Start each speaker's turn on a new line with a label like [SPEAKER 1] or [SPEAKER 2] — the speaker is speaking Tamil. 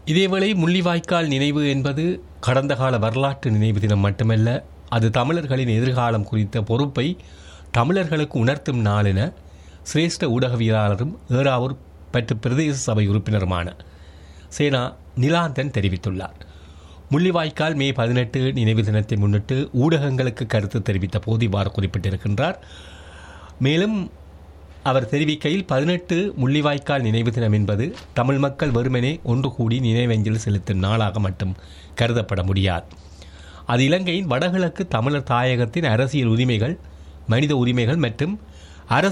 [SPEAKER 1] இதேவேளை முள்ளிவாய்க்கால் நினைவு என்பது கடந்த கால வரலாற்று நினைவு தினம் மட்டுமல்ல அது தமிழர்களின் எதிர்காலம் குறித்த பொறுப்பை தமிழர்களுக்கு உணர்த்தும் நாள் என சிரேஷ்ட ஊடகவியலாளரும் ஏறாவூர் பற்று பிரதேச சபை உறுப்பினருமான சேனா நிலாந்தன் தெரிவித்துள்ளார் முள்ளிவாய்க்கால் மே பதினெட்டு நினைவு தினத்தை முன்னிட்டு ஊடகங்களுக்கு கருத்து தெரிவித்த போது இவ்வாறு குறிப்பிட்டிருக்கின்றார் மேலும் அவர் தெரிவிக்கையில் பதினெட்டு முள்ளிவாய்க்கால் நினைவு தினம் என்பது தமிழ் மக்கள் வெறுமனே ஒன்று கூடி நினைவஞ்சல் செலுத்தும் நாளாக மட்டும் கருதப்பட முடியாது அது இலங்கையின் வடகிழக்கு தமிழர் தாயகத்தின் அரசியல் உரிமைகள் மனித உரிமைகள் மற்றும்